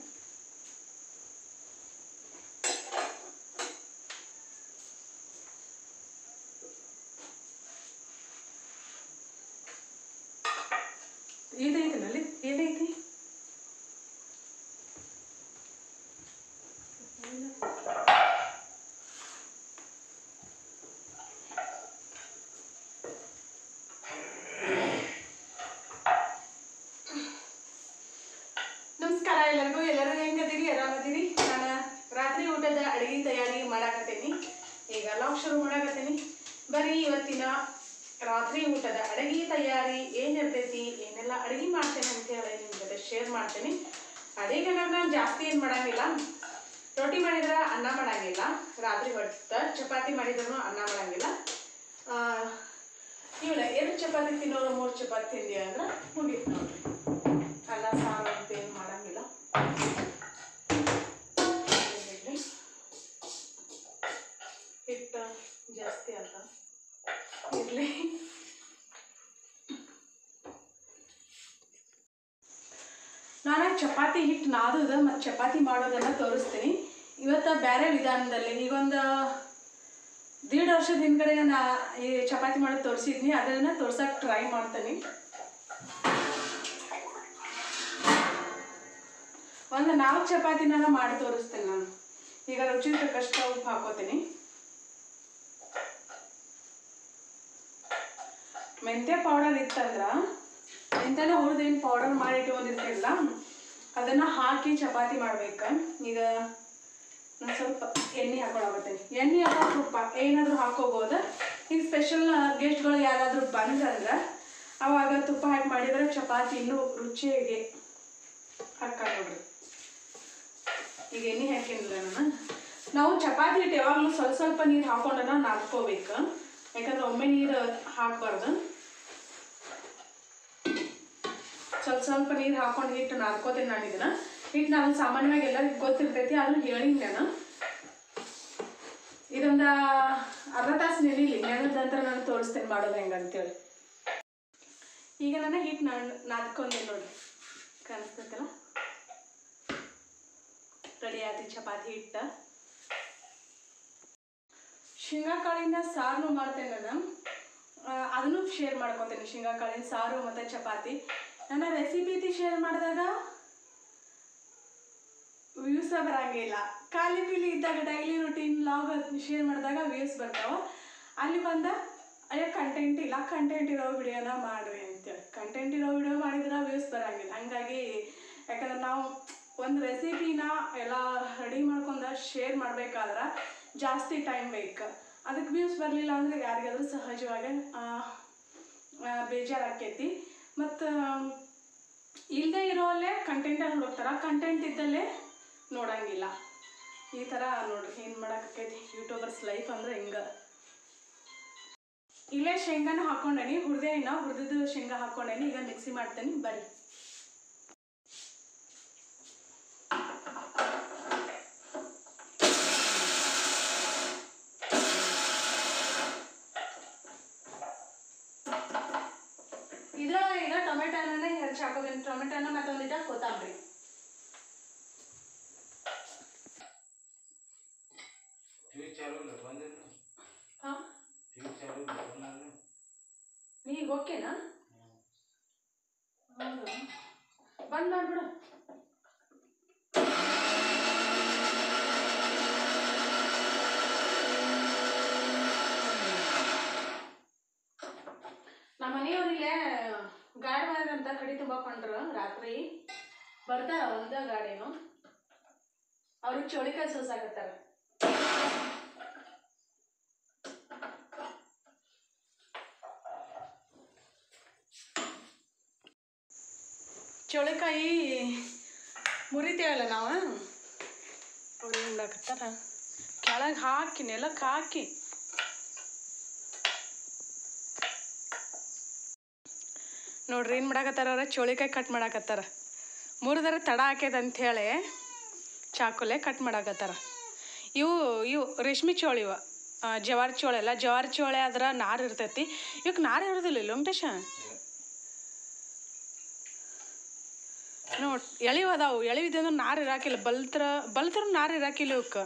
ಇದೈತಿ ನಲ್ಲಿ ಏನೈತಿ ನಮಸ್ಕಾರ ಎಲ್ಲರಿಗೂ ಎಲ್ಲರೂ ಹೆಂಗದಿರಿ ಆರಾಮದಿರಿ ನಾನು ರಾತ್ರಿ ಊಟದ ಅಡಿಗೆ ತಯಾರಿ ಮಾಡಾಕತ್ತೀನಿ ಈಗ ಲಾಗ್ ಶುರು ಮಾಡಾಕತ್ತೀನಿ ಬರೀ ಇವತ್ತಿನ ರಾತ್ರಿ ಊಟದ ಅಡಿಗೆ ತಯಾರಿ ಏನಿರ್ತೈತಿ ಏನೆಲ್ಲ ಅಡಿಗೆ ಮಾಡ್ತೇನೆ ಅಂತ ಹೇಳಿ ನಿಮ್ಮ ಜೊತೆ ಶೇರ್ ಮಾಡ್ತೀನಿ ಅಡಿಗೆ ನಾನು ಜಾಸ್ತಿ ಏನು ಮಾಡಂಗಿಲ್ಲ ರೊಟ್ಟಿ ಮಾಡಿದ್ರೆ ಅನ್ನ ಮಾಡಂಗಿಲ್ಲ ರಾತ್ರಿ ಹೊತ್ತು ಚಪಾತಿ ಮಾಡಿದ್ರು ಅನ್ನ ಮಾಡಂಗಿಲ್ಲ ಇವಲ್ಲ ಎರಡು ಚಪಾತಿ ತಿನ್ನೋರು ಮೂರು ಚಪಾತಿ ತಿಂದಿ ಅಂದ್ರೆ ಮುಗೀತು ನೋಡ್ರಿ ಅಲ್ಲ ಸಾರು ಅಂತ ಏನು ಮಾಡಂಗಿಲ್ಲ ಇರ್ಲಿ. ಹಿಟ್ಟು ಜಾಸ್ತಿ ಅಂತ ಇರಲಿ ನಾನು ಚಪಾತಿ ಹಿಟ್ಟು ನಾದೋದು ಮತ್ತು ಚಪಾತಿ ಮಾಡೋದನ್ನು ತೋರಿಸ್ತೀನಿ ಇವತ್ತು ಬೇರೆ ವಿಧಾನದಲ್ಲಿ ಈಗೊಂದು ದೀಡ್ ವರ್ಷದ ಹಿಂದ್ಗಡೆ ನಾ ಈ ಚಪಾತಿ ಮಾಡೋದು ತೋರಿಸಿದ್ನಿ ಅದನ್ನು ತೋರ್ಸಕ್ಕೆ ಟ್ರೈ ಮಾಡ್ತೀನಿ ಒಂದು ನಾಲ್ಕು ಚಪಾತಿನೆಲ್ಲ ಮಾಡಿ ತೋರಿಸ್ತೇನೆ ನಾನು ಈಗ ರುಚಿ ತಕ್ಕಷ್ಟು ಉಪ್ಪು ಹಾಕೋತೀನಿ ಮೆಂತ್ಯ ಪೌಡರ್ ಇತ್ತಂದ್ರ ಮೆಂತ್ಯನ ಹುರಿದೇನು ಪೌಡರ್ ಮಾಡಿ ಇಟ್ಕೊಂಡಿರ್ತಿರಲ್ಲ ಅದನ್ನು ಹಾಕಿ ಚಪಾತಿ ಮಾಡ್ಬೇಕು ಈಗ ನಾನು ಸ್ವಲ್ಪ ಎಣ್ಣೆ ಹಾಕೊಳಕತ್ತೀನಿ ಎಣ್ಣೆ ಅಥವಾ ತುಪ್ಪ ಏನಾದರೂ ಹಾಕೋಬೋದು ಈಗ ಸ್ಪೆಷಲ್ ಗೆಸ್ಟ್ಗಳು ಯಾರಾದರೂ ಬಂದ್ರಂದ್ರೆ ಅವಾಗ ತುಪ್ಪ ಹಾಕಿ ಮಾಡಿದ್ರೆ ಚಪಾತಿ ಇನ್ನೂ ರುಚಿಯಾಗಿ ಹಾಕ ನೋಡ್ರಿ ಈಗ ಎಣ್ಣೆ ಹಾಕಿನಿಲ್ಲ ನಾನು ನಾವು ಚಪಾತಿ ಹಿಟ್ಟು ಯಾವಾಗಲೂ ಸ್ವಲ್ಪ ಸ್ವಲ್ಪ ನೀರು ಹಾಕೊಂಡನ ನಾದ್ಕೋಬೇಕು ಯಾಕಂದ್ರೆ ಒಮ್ಮೆ ನೀರು ಹಾಕಬಾರ್ದು ಸ್ವಲ್ಪ ಸ್ವಲ್ಪ ನೀರು ಹಾಕೊಂಡು ಹಿಟ್ಟು ನಾದ್ಕೋತೀನಿ ನಾನು ಇದನ್ನ ಹಿಟ್ಟು ನಾನು ಸಾಮಾನ್ಯವಾಗಿ ಎಲ್ಲರಿಗೂ ಗೊತ್ತಿರ್ತೈತಿ ಆದ್ರೂ ಹೇಳಿ ನಾನು ಇದೊಂದು ಅರ್ಧ ತಾಸು ನೆನೀಲಿ ನೆನೆದ ನಂತರ ನಾನು ತೋರಿಸ್ತೇನೆ ಮಾಡೋದು ಹೆಂಗಂತೇಳಿ ಈಗ ನಾನು ಹಿಟ್ಟು ನಾನು ನಾದ್ಕೊಂಡೆ ನೋಡಿ ಕಾಣಿಸ್ತೈತಲ್ಲ ರೆಡಿ ಆಯ್ತು ಚಪಾತಿ ಹಿಟ್ಟು ಶೇಂಗಾ ಕಾಳಿಂದ ಸಾರು ಮಾಡ್ತೇನೆ ನಾನು ಆ, ಅದನ್ನು ಶೇರ್ ಮಾಡ್ಕೊತೀನಿ ಶೇಂಗಾ ಕಾಳಿನ ಸಾರು ಮತ್ತು ಚಪಾತಿ ನನ್ನ ರೆಸಿಪಿ ಶೇರ್ ಮಾಡಿದಾಗ ವ್ಯೂಸ ಬರಂಗಿಲ್ಲ ಖಾಲಿ ಪೀಲಿ ಇದ್ದಾಗ ಡೈಲಿ ರುಟೀನ್ ಲಾಗ್ ಶೇರ್ ಮಾಡಿದಾಗ ವ್ಯೂಸ್ ಬರ್ತಾವ ಅಲ್ಲಿ ಬಂದ ಅಯ್ಯೋ ಕಂಟೆಂಟ್ ಇಲ್ಲ ಕಂಟೆಂಟ್ ಇರೋ ವಿಡಿಯೋನ ಮಾಡ್ರಿ ಅಂತೇಳಿ ಕಂಟೆಂಟ್ ಇರೋ ವಿಡಿಯೋ ಮಾಡಿದ್ರೆ ವ್ಯೂಸ್ ಬರಂಗಿಲ್ಲ ಹಂಗಾಗಿ ಯಾಕಂದ್ರೆ ನಾವು ಒಂದು ರೆಸಿಪಿನ ಎಲ್ಲ ರೆಡಿ ಮಾಡ್ಕೊಂಡು ಶೇರ್ ಮಾಡ್ಬೇಕಾದ್ರೆ ಜಾಸ್ತಿ ಟೈಮ್ ಬೇಕು ಅದಕ್ಕೆ ವ್ಯೂಸ್ ಬರಲಿಲ್ಲ ಅಂದರೆ ಯಾರಿಗಾದ್ರೂ ಸಹಜವಾಗಿ ಆ, ಆ, ಬೇಜಾರಾಕೈತಿ ಮತ್ತು ಇಲ್ಲದೆ ಇರೋಲ್ಲೇ ಕಂಟೆಂಟನ್ನು ಹುಡುಕ್ತಾರ ಕಂಟೆಂಟ್ ಇದ್ದಲ್ಲೇ ನೋಡಂಗಿಲ್ಲ ಈ ಥರ ನೋಡ್ರಿ ಏನು ಮಾಡೋಕ್ಕೈತಿ ಯೂಟ್ಯೂಬರ್ಸ್ ಲೈಫ್ ಅಂದ್ರೆ ಹಿಂಗೆ ಇಲ್ಲೇ ಶೇಂಗಾನ ಹಾಕೊಂಡೇನಿ ಹುರಿದೇನಿನ ಹುರಿದಿದ್ದು ಶೇಂಗಾ ಹಾಕೊಂಡೇನಿ ಈಗ ಮಿಕ್ಸಿ ಮಾಡ್ತೇನೆ ಬರ್ರಿ ಇದ್ರೊಳಗೆ ಈಗ ಟೊಮೆಟೊನೇ ಹೆಚ್ಚು ಹಾಕೋತೀನಿ ಟೊಮೆಟೊನ ಮತ್ತೊಂದಿಟ್ಟ ಕೊತ್ತಂಬರಿ ಟಿವಿ ಚಾಲು ಇಲ್ಲ ಬಂದಿಲ್ಲ ಹಾಂ ಟಿವಿ ಚಾಲು ಇಲ್ಲ ಬಂದಿಲ್ಲ ನೀಗ ಓಕೆನಾ ಹೌದು ಬಂದ್ ಮಾಡ್ಬಿಡು ನಮ್ಮ ಮನೆಯವ್ರು ಇಲ್ಲೇ ಗಾಡಿ ಅಂತ ಕಡಿ ತುಂಬಕೊಂಡ್ರು ರಾತ್ರಿ ಬರ್ತಾರ ಒಂದ ಗಾಡಿನು ಅವ್ರಿಗೆ ಚೋಳಿಕಾಯಿ ಸೋಸಾಕತ್ತಾರ ಚೋಳಿಕಾಯಿ ಮುರಿತೇವಲ್ಲ ನಾವು ಅವ್ರು ಏನು ಮಾಡಾಕತ್ತಾರ ಕೆಳಗೆ ಹಾಕಿ ನೆಲಕ್ಕೆ ಹಾಕಿ ನೋಡ್ರಿ ಏನು ಮಾಡಾಕತ್ತಾರ ಅವ್ರ ಚೋಳಿಕಾಯಿ ಕಟ್ ಮಾಡಾಕತ್ತಾರ ಮುರಿದರ ತಡ ಆಕೈತೆ ಅಂಥೇಳಿ ಚಾಕುಲೆ ಕಟ್ ಮಾಡಾಕತ್ತಾರ ಇವು ಇವು ರೇಷ್ಮೆ ಚೋಳಿ ಇವ ಆ, ಜವಾರಿ ಚೋಳೆ ಅಲ್ಲ ಜವಾರಿ ಚೋಳೆ ಆದ್ರೆ ನಾರು ಇರ್ತೈತಿ ಇವಕ್ಕೆ ನಾರು ಇರೋದಿಲ್ಲ ಇಲ್ಲ ವೆಂಕಟೇಶ ನೋಡ್ ಎಳಿವು ಅದಾವು ಎಳಿವಿದಂದ್ರೆ ನಾರು ಇರಾಕಿಲ್ಲ ಬಲ್ತರ ಬಲ್ತರ ನಾರು ಇರಾಕಿಲ್ಲ ಇವಕ್ಕೆ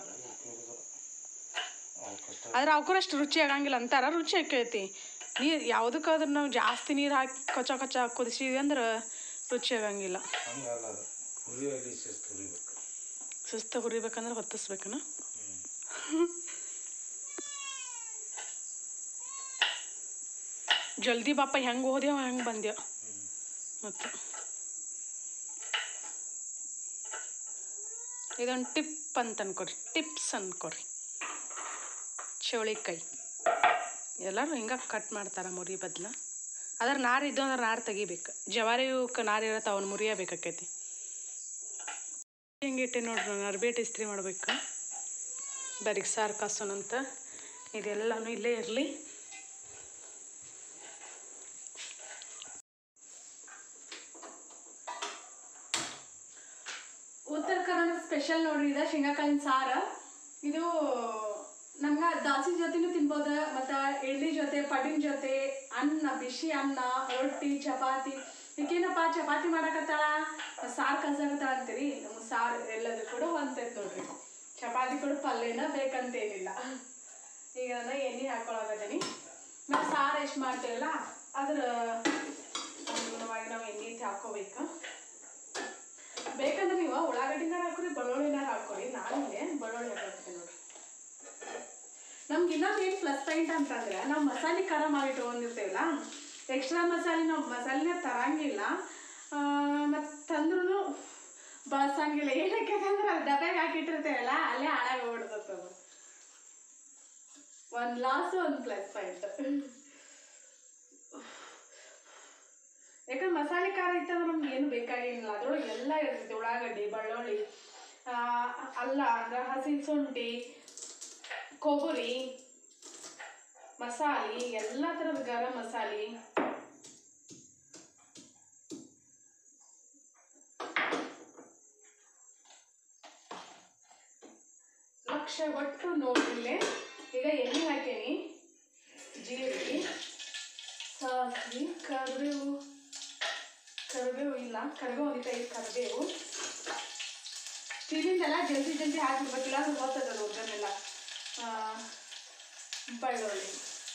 ಆದ್ರೆ ಅವಕ್ಕೂ ಅಷ್ಟು ರುಚಿ ಆಗಂಗಿಲ್ಲ ಅಂತಾರ ರುಚಿ ಆಕೈತಿ ನೀರು ಯಾವುದಕ್ಕಾದ್ರೂ ನಾವು ಜಾಸ್ತಿ ನೀರು ಹಾಕಿ ಕೊಚ್ಚ ಕೊಚ್ಚ ಕುದಿಸಿದ್ವಿ ಅಂದ್ರೆ ರುಚಿ ಆಗಂಗಿಲ್ಲ ಹಂಗಲ್ಲ ಅದು ಹುರಿಯಲ್ಲಿ ಶಿಸ್ತು ಹುರಿಬೇಕು ಸುಸ್ತ ಹುರಿಬೇಕಂದ್ರೆ ಹೊತ್ತಿಸ್ಬೇಕನ ಜಲ್ದಿ ಬಾಪ ಹೆಂಗೆ ಹೋದೆವು ಹೆಂಗೆ ಬಂದೆವು ಮತ್ತು ಇದೊಂದು ಟಿಪ್ ಅಂತ ಅನ್ಕೊರಿ ಟಿಪ್ಸ್ ಅನ್ಕೊರಿ ಚೌಳಿಕಾಯಿ ಎಲ್ಲರೂ ಹಿಂಗೆ ಕಟ್ ಮಾಡ್ತಾರೆ ಮುರಿ ಬದ್ಲ ಅದ್ರ ನಾರು ಇದ್ದು ಅಂದ್ರೆ ನಾರು ತೆಗಿಬೇಕು ಜವಾರಿ ಇವಕ್ಕೆ ನಾರು ಇರತ್ತೆ ಅವನ್ನ ಮುರಿಯಬೇಕಾಕೈತಿ ಹೆಂಗೆ ಇಟ್ಟೆ ನೋಡ್ರಿ ನಾನು ಅರ್ಬೇಟ್ ಇಸ್ತ್ರಿ ಮಾಡ್ಬೇಕು ಬರೀಗ್ ಸಾರು ಕಾಸೋನಂತ ಇದೆಲ್ಲನೂ ಇಲ್ಲೇ ಇರಲಿ ಉತ್ತರ ಕನ್ನಡ ಸ್ಪೆಷಲ್ ನೋಡ್ರಿ ಇದು ಶೇಂಗಾಕಾಳಿನ ಸಾರು ಇದು ನಮ್ಗೆ ದಾಸಿ ಜೊತೆನೂ ತಿನ್ಬೋದು ಮತ್ತು ಇಡ್ಲಿ ಜೊತೆ ಪಡಿನ ಜೊತೆ ಅನ್ನ ಬಿಸಿ ಅನ್ನ ರೊಟ್ಟಿ ಚಪಾತಿ ಈಗೇನಪ್ಪ ಚಪಾತಿ ಮಾಡಕತ್ತಾಳ ಸಾರು ಕಲ್ಸಕತ್ತಾಳ ಅಂತೀರಿ ನಮ್ಗೆ ಸಾರು ಎಲ್ಲದೂ ಕೂಡ ಹೊಂತೈತೆ ನೋಡ್ರಿ ಚಪಾತಿ ಕೂಡ ಪಲ್ಯನ ಬೇಕಂತೇನಿಲ್ಲ ಈಗ ನಾನು ಎಣ್ಣೆ ಹಾಕೊಳಕತ್ತೀನಿ ಮತ್ತು ಸಾರು ಎಷ್ಟು ಮಾಡ್ತೀವಲ್ಲ ಅದ್ರ ಅನುಗುಣವಾಗಿ ನಾವು ಎಣ್ಣೆ ಐತಿ ಹಾಕೋಬೇಕು ಬೇಕಂದ್ರೆ ನೀವು ಉಳ್ಳಾಗಡ್ಡಿನಾರ ಹಾಕೋರಿ ಬೆಳ್ಳುಳ್ಳಿನಾರ ಹಾಕೋರಿ ನಾನು ಇಲ್ಲಿ ಬೆಳ್ಳುಳ್ಳಿ ಹಾಕೋತೀನಿ ನೋಡ್ರಿ ನಮ್ಗೆ ಇನ್ನೊಂದು ಏನು ಪ್ಲಸ್ ಪಾಯಿಂಟ್ ಅಂತಂದ್ರೆ ನಾವು ಮಸಾಲೆ ಖಾರ ಮಾಡಿ ಇಟ್ಕೊಂಡಿರ್ತೇವಲ್ಲ ಎಕ್ಸ್ಟ್ರಾ ಮಸಾಲೆ ನಾವು ಮಸಾಲೆನ ತರಂಗಿಲ್ಲ ಮತ್ತು ತಂದ್ರೂ ಬಳಸಂಗಿಲ್ಲ ಏನಕ್ಕೆ ಅಂದ್ರೆ ಅದು ಡಬ್ಯಾಗ ಹಾಕಿಟ್ಟಿರ್ತೇವಲ್ಲ ಅಲ್ಲೇ ಹಾಳಾಗಿ ಹೋಗ್ಬಿಡ್ತದೆ ಅದು ಒಂದು ಲಾಸ್ ಒಂದು ಪ್ಲಸ್ ಪಾಯಿಂಟ್ ಯಾಕಂದ್ರೆ ಮಸಾಲೆ ಖಾರ ಇತ್ತಂದ್ರೆ ನಮ್ಗೆ ಏನು ಬೇಕಾಗಿಲ್ಲ ಅದ್ರೊಳಗೆ ಎಲ್ಲ ಇರ್ತೈತಿ ಉಳ್ಳಾಗಡ್ಡಿ ಬೆಳ್ಳುಳ್ಳಿ ಆ, ಅಲ್ಲ ಅಂದ್ರೆ ಹಸಿ ಶುಂಠಿ ಕೊಬ್ಬರಿ ಮಸಾಲೆ ಎಲ್ಲ ಥರದ ಗರಂ ಮಸಾಲೆ ಲಕ್ಷ ಒಟ್ಟು ನೋಡಿಲ್ಲೇ ಈಗ ಎಣ್ಣೆ ಹಾಕೇನಿ ಜೀರಿಗೆ ಸಾಸಿವೆ ಕರಿಬೇವು ಕರಿಬೇವು ಇಲ್ಲ ಕರಿಬೇವು ಒಂದಿತ್ತ ಈ ಕರಿಬೇವು ತಿಂದಿಂದೆಲ್ಲ ಜಲ್ದಿ ಜಲ್ದಿ ಹಾಕಿರ್ಬೇಕಿಲ್ಲ ಅದು ಗೊತ್ತದಲ್ಲ ಹುಡ್ಗನೆಲ್ಲ ಬೆಳ್ಳುಳ್ಳಿ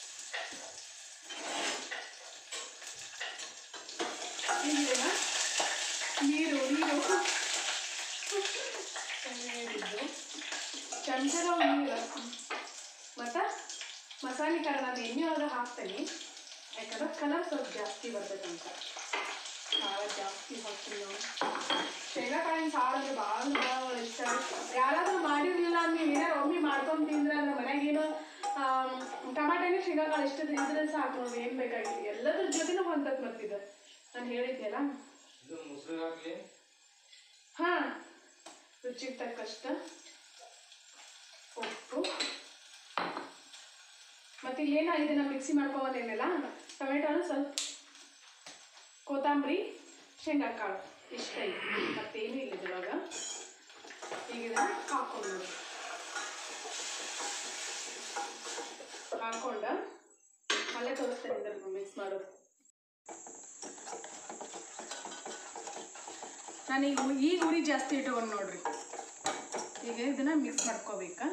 ನೀರಿನ ನೀರು ನೀರು ನೀರಿದ್ದು ಚಮಚದ ನೀರು ಮತ್ತು ಮಸಾಲೆ ಖಾರ ನಾನು ಎಣ್ಣೆ ಒಳಗೆ ಹಾಕ್ತೀನಿ ಯಾಕಂದ್ರೆ ಕಲರ್ ಸ್ವಲ್ಪ ಜಾಸ್ತಿ ಬರ್ತೈತಂತ ಖಾರ ಜಾಸ್ತಿ ಹಾಕ್ತೀನಿ ನಾವು ಶೇಂಗಾಕಾಳಿನ ಸಾರು ಅಂದ್ರೆ ಭಾಳ ಭಾಳ ಇಷ್ಟ ಯಾರಾದ್ರೂ ಮಾಡಿರಲಿಲ್ಲ ನೀವು ಏನಾರು ಒಮ್ಮೆ ಮಾಡ್ಕೊಂಡು ತಿಂದ್ರೆ ಅಂದ್ರೆ ಮನ್ಯಾಗ ಏನು ಟಮಾಟೆನೇ ಶೇಂಗಾಕಾಳು ಇಷ್ಟ ಇದ್ರೆ ಸಾಕು ನೋಡಿ ಏನು ಬೇಕಾಗಿಲ್ಲ ಎಲ್ಲದ್ರ ಜೊತೆನೂ ಹೊಂದತ್ ಮತ್ತಿದು ನಾನು ಹೇಳಿದ್ನಲ್ಲ ಇದು ಮೊಸರು ಹಾಕ್ಲಿ ಹಾಂ ರುಚಿಗೆ ತಕ್ಕಷ್ಟು ಉಪ್ಪು ಮತ್ತು ಇಲ್ಲೇನ ಇದನ್ನ ಮಿಕ್ಸಿ ಮಾಡ್ಕೊಬೋದೇನಿಲ್ಲ ಟೊಮೆಟೊನ ಸ್ವಲ್ಪ ಕೊತ್ತಂಬರಿ ಶೇಂಗಾಕಾಳು ಇಷ್ಟ ಇದೆ ಮತ್ತೇನು ಇಲ್ಲ ಇದ್ರೊಳಗೆ ಈಗ ಇದನ್ನ ಹಾಕೊಂಡು ನೋಡಿ ಹಾಕೊಂಡು ಅಲ್ಲೇ ತೋರಿಸ್ತೇನೆ ಇದನ್ನು ಮಿಕ್ಸ್ ಮಾಡೋದು ನಾನೀಗ ಈಗ ಉರಿ ಜಾಸ್ತಿ ಇಟ್ಕೊಂಡು ನೋಡ್ರಿ ಈಗ ಇದನ್ನ ಮಿಕ್ಸ್ ಮಾಡ್ಕೋಬೇಕಾ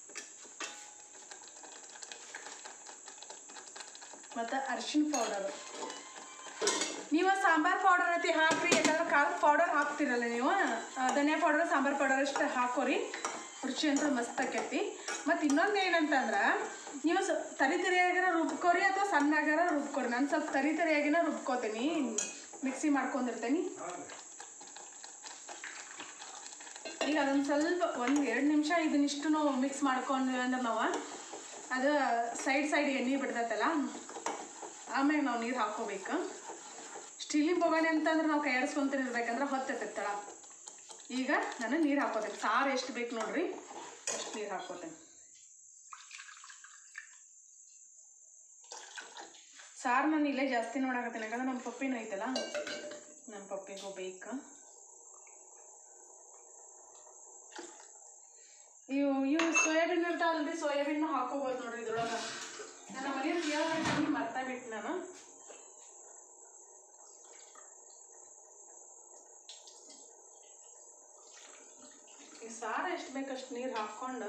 ಮತ್ತು ಅರಿಶಿನ ಪೌಡರ್ ನೀವು ಸಾಂಬಾರ್ ಪೌಡರ್ ಐತಿ ಹಾಕ್ರಿ ಯಾಕಂದ್ರೆ ಖಾರದ ಪೌಡರ್ ಹಾಕ್ತಿರಲ್ಲ ನೀವು ಆ, ಧನಿಯಾ ಪೌಡರ್ ಸಾಂಬಾರ್ ಪೌಡರ್ ಅಷ್ಟು ಹಾಕೋರಿ ರುಚಿ ಅಂತ ಮಸ್ತ್ ಆಕೈತಿ ಮತ್ತು ಇನ್ನೊಂದು ಏನಂತಂದ್ರೆ ನೀವು ಸ ತರಿ ತರಿಯಾಗಿನ ರುಬ್ಕೋರಿ ಅಥವಾ ಸಣ್ಣಗಾರ ರುಬ್ಕೋರಿ ನಾನು ಸ್ವಲ್ಪ ತರಿ ತರಿಯಾಗಿನ ರುಬ್ಕೋತೀನಿ ಮಿಕ್ಸಿ ಮಾಡ್ಕೊಂಡಿರ್ತೀನಿ ಈಗ ಅದೊಂದು ಸ್ವಲ್ಪ ಒಂದು ಎರಡು ನಿಮಿಷ ಇದನ್ನಿಷ್ಟು ಮಿಕ್ಸ್ ಮಾಡ್ಕೊಂಡ್ವಿ ಅಂದ್ರೆ ನಾವು ಅದು ಸೈಡ್ ಸೈಡ್ ಎಣ್ಣೆ ಬಿಡ್ತೈತಲ್ಲ ಆಮೇಲೆ ನಾವು ನೀರು ಹಾಕೋಬೇಕು ಸ್ಟೀಲಿನ ಬೊಗಣೆ ಅಂತಂದ್ರೆ ನಾವು ಕೈ ಆಡಿಸ್ಕೊಂತಿರ್ಬೇಕಂದ್ರೆ ಹೊತ್ತೈತಳ ಈಗ ನಾನು ನೀರು ಹಾಕೋತೇನೆ ಸಾರು ಎಷ್ಟು ಬೇಕು ನೋಡ್ರಿ ಅಷ್ಟು ನೀರು ಹಾಕೋತೇನೆ ಸಾರು ನಾನು ಇಲ್ಲೇ ಜಾಸ್ತಿ ಮಾಡಾಕತ್ತೇನೆ ಯಾಕಂದ್ರೆ ನಮ್ಮ ಪಪ್ಪಿನೂ ಐತಲ್ಲ ನಮ್ಮ ಪಪ್ಪಿಗೂ ಬೇಕು ಇವು ಇವು ಸೋಯಾಬೀನ್ ಇರ್ತಾವಲ್ರಿ ಸೋಯಾಬೀನ್ ಹಾಕೋಬೋದು ನೋಡ್ರಿ ಇದ್ರೊಳಗೆ ನನ್ನ ಮನೆಯವ್ರಿಗೆ ಹೇಳ್ಬೇಕು ಮರ್ತಾ ಬಿಟ್ಟು ನಾನು ಈ ಸಾರು ಎಷ್ಟು ಬೇಕಷ್ಟು ನೀರು ಹಾಕ್ಕೊಂಡು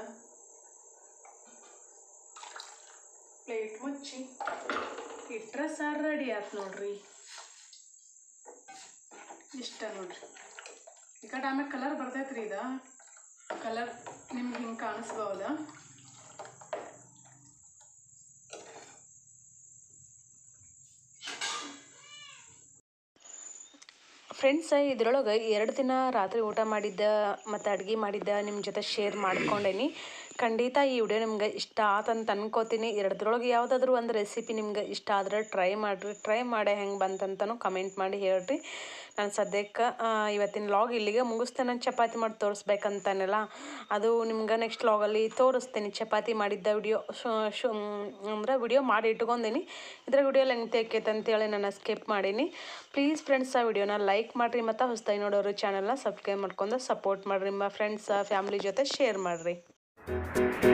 ಪ್ಲೇಟ್ ಮುಚ್ಚಿ ಇಟ್ರೆ ಸಾರು ರೆಡಿ ಆಯ್ತು ನೋಡ್ರಿ ಇಷ್ಟ ನೋಡ್ರಿ ಈ ಕಡೆ ಆಮೇಲೆ ಕಲರ್ ಬರ್ತೈತ್ರಿ ಇದು ಕಲರ್ ನಿಮ್ಗೆ ಹಿಂಗೆ ಕಾಣಿಸ್ಬೋದ ಫ್ರೆಂಡ್ಸ್ ಇದ್ರೊಳಗೆ ಎರಡು ದಿನ ರಾತ್ರಿ ಊಟ ಮಾಡಿದ್ದ ಮತ್ತು ಅಡುಗೆ ಮಾಡಿದ್ದ ನಿಮ್ಮ ಜೊತೆ ಶೇರ್ ಮಾಡ್ಕೊಂಡೇನಿ ಖಂಡಿತ ಈ ವಿಡಿಯೋ ನಿಮ್ಗೆ ಇಷ್ಟ ಆತಂತ ಅನ್ಕೋತೀನಿ ಎರಡರೊಳಗೆ ಯಾವುದಾದ್ರೂ ಒಂದು ರೆಸಿಪಿ ನಿಮ್ಗೆ ಇಷ್ಟ ಆದ್ರೆ ಟ್ರೈ ಮಾಡಿರಿ ಟ್ರೈ ಮಾಡಿ ಹೆಂಗೆ ಬಂತಂತನೂ ಕಮೆಂಟ್ ಮಾಡಿ ಹೇಳ್ರಿ ನಾನು ಸದ್ಯಕ್ಕೆ ಆ, ಇವತ್ತಿನ ಲಾಗ್ ಇಲ್ಲಿಗೆ ಮುಗಿಸ್ತೇನೆ ನಾನು ಚಪಾತಿ ಮಾಡಿ ತೋರಿಸ್ಬೇಕಂತಾನೆಲ್ಲ ಅದು ನಿಮ್ಗೆ ನೆಕ್ಸ್ಟ್ ಲಾಗಲ್ಲಿ ತೋರಿಸ್ತೀನಿ ಚಪಾತಿ ಮಾಡಿದ್ದ ವಿಡಿಯೋ ಶು ಅಂದ್ರೆ ವಿಡಿಯೋ ಮಾಡಿ ಇಟ್ಕೊಂಡೀನಿ ಇದ್ರ ವಿಡಿಯೋ ಲೆಂಗ್ತ್ ಆಕೈತೆ ಅಂತೇಳಿ ನಾನು ಸ್ಕಿಪ್ ಮಾಡೀನಿ ಪ್ಲೀಸ್ ಫ್ರೆಂಡ್ಸ್ ಆ ವಿಡಿಯೋನ ಲೈಕ್ ಮಾಡಿರಿ ಮತ್ತು ಹೊಸದಾಗಿ ನೋಡೋರು ಚಾನಲ್ನ ಸಬ್ಸ್ಕ್ರೈಬ್ ಮಾಡ್ಕೊಂಡು ಸಪೋರ್ಟ್ ಮಾಡಿರಿ ನಿಮ್ಮ ಫ್ರೆಂಡ್ಸ್ ಫ್ಯಾಮ್ಲಿ ಜೊತೆ ಶೇರ್ ಮಾಡಿರಿ